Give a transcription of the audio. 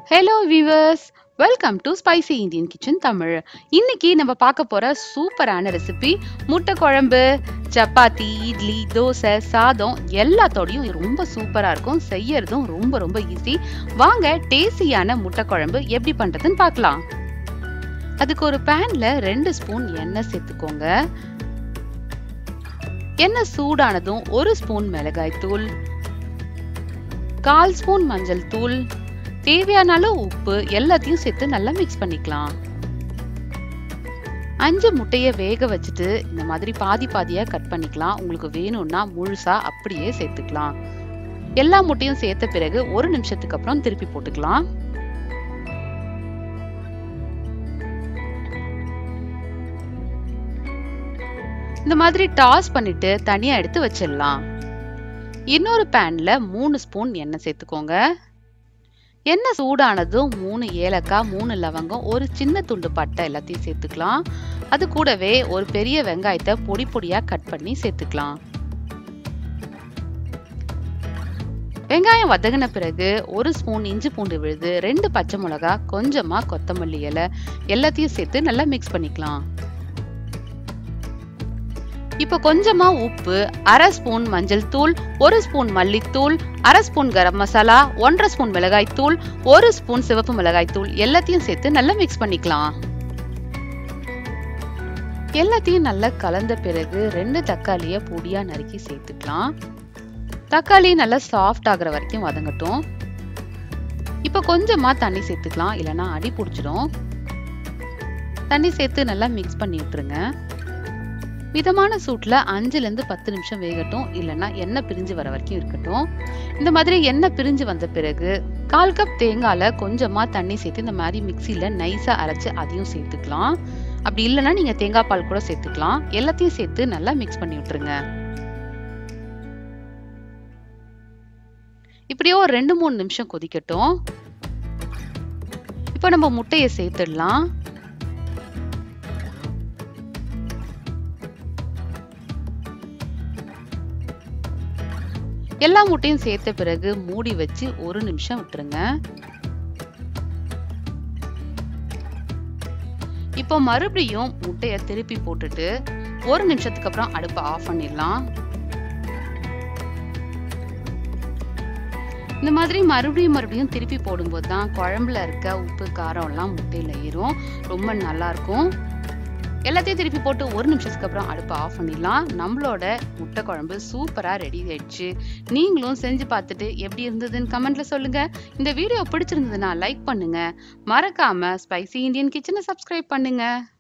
hello viewers welcome to spicy Indian kitchen Tamil இன்னைக்கு நம்ம பார்க்க போற சூப்பரான ரெசிபி முட்டை குழம்பு சப்பாத்தி இட்லி தோசை சாதம் எல்லாத்தோடையும் இது ரொம்ப சூப்பரா இருக்கும் செய்யறதும் ரொம்ப ரொம்ப ஈஸி வாங்க டேஸ்டியான முட்டை குழம்பு எப்படி பண்றதுன்னு பார்க்கலாம் அதுக்கு ஒரு பேன்ல ரெண்டு ஸ்பூன் எண்ணெய் சேர்த்துக்கோங்க எண்ணெய் சூடானதும் ஒரு ஸ்பூன் மிளகாய் தூள் கால் ஸ்பூன் மஞ்சள் தூள் தேவையான அளவு உப்பு எல்லாத்தையும் சேர்த்து நல்லா மிக்ஸ் பண்ணிக்கலாம் அஞ்சு முட்டையை வேக வச்சுட்டு இந்த மாதிரி பாதி பாதியா கட் பண்ணிக்கலாம் உங்களுக்கு வேணும்னா முழுசா அப்படியே சேர்த்துக்கலாம் எல்லா முட்டையும் சேர்த்த பிறகு ஒரு நிமிஷத்துக்கு அப்புறம் திருப்பி போட்டுக்கலாம் இந்த மாதிரி டாஸ் பண்ணிட்டு தனியா எடுத்து வச்சிடலாம் இன்னொரு பேன்ல மூணு ஸ்பூன் எண்ணெய் சேர்த்துக்கோங்க எண்ணெய் சூடானதும் மூணு ஏலக்காய் மூணு லவங்கம் ஒரு சின்ன துண்டு பட்டை எல்லாத்தையும் சேர்த்துக்கலாம் அது கூடவே ஒரு பெரிய வெங்காயத்தை பொடி பொடியா கட் பண்ணி சேர்த்துக்கலாம் வெங்காயம் வதங்கின பிறகு ஒரு ஸ்பூன் இஞ்சி பூண்டு விழுது ரெண்டு பச்சை மிளகா கொஞ்சமா கொத்தமல்லி இலை எல்லாத்தையும் சேர்த்து நல்லா மிக்ஸ் பண்ணிக்கலாம் இப்போ கொஞ்சமா உப்பு அரை ஸ்பூன் மஞ்சள் தூள் ஒரு ஸ்பூன் மல்லித்தூள் அரை ஸ்பூன் கரம் மசாலா ஒன்றரை ஸ்பூன் மிளகாய் தூள் ஒரு ஸ்பூன் சிவப்பு மிளகாய் தூள் எல்லாத்தையும் சேர்த்து நல்லா மிக்ஸ் பண்ணிக்கலாம் எல்லாத்தையும் நல்லா கலந்த பிறகு ரெண்டு தக்காளிய பொடியா நறுக்கி சேர்த்துக்கலாம் தக்காளி நல்லா சாஃப்ட் ஆகுற வரைக்கும் வதங்கட்டும் இப்போ கொஞ்சமா தண்ணி சேர்த்துக்கலாம் இல்லைன்னா அடி பிடிச்சிடும் தண்ணி சேர்த்து நல்லா மிக்ஸ் பண்ணி விட்டுருங்க மிதமான சூட்டில் அஞ்சுலேருந்து பத்து நிமிஷம் வேகட்டும் இல்லைன்னா எண்ணெய் பிரிஞ்சு வர வரைக்கும் இருக்கட்டும் இந்த மாதிரி எண்ணெய் பிரிஞ்சு வந்த பிறகு கால் கப் தேங்காயில் கொஞ்சமாக தண்ணி சேர்த்து இந்த மாதிரி மிக்சியில் நைஸாக அரைச்சி அதையும் சேர்த்துக்கலாம் அப்படி இல்லைன்னா நீங்கள் தேங்காய் பால் கூட சேர்த்துக்கலாம் எல்லாத்தையும் சேர்த்து நல்லா மிக்ஸ் பண்ணி விட்டுருங்க இப்படியே ஒரு ரெண்டு மூணு நிமிஷம் கொதிக்கட்டும் இப்போ நம்ம முட்டையை சேர்த்துடலாம் எல்லா முட்டையும் சேர்த்த பிறகு மூடி வச்சு ஒரு நிமிஷம் விட்டுருங்க இப்போ மறுபடியும் முட்டைய திருப்பி போட்டுட்டு ஒரு நிமிஷத்துக்கு அப்புறம் அடுப்பை ஆஃப் பண்ணிடலாம் இந்த மாதிரி மறுபடியும் மறுபடியும் திருப்பி போடும்போது தான் குழம்புல இருக்க உப்பு காரம் எல்லாம் முட்டையில ஏறும் ரொம்ப நல்லா இருக்கும் எல்லாத்தையும் திருப்பி போட்டு ஒரு நிமிஷத்துக்கு அப்புறம் அடுப்பை ஆஃப் பண்ணிடலாம் நம்மளோட முட்டை குழம்பு சூப்பராக ரெடி ஆயிடுச்சு நீங்களும் செஞ்சு பார்த்துட்டு எப்படி இருந்ததுன்னு கமெண்ட்ல சொல்லுங்க இந்த வீடியோ பிடிச்சிருந்ததுன்னா லைக் பண்ணுங்க மறக்காம ஸ்பைசி இந்தியன் கிச்சனை சப்ஸ்கிரைப் பண்ணுங்க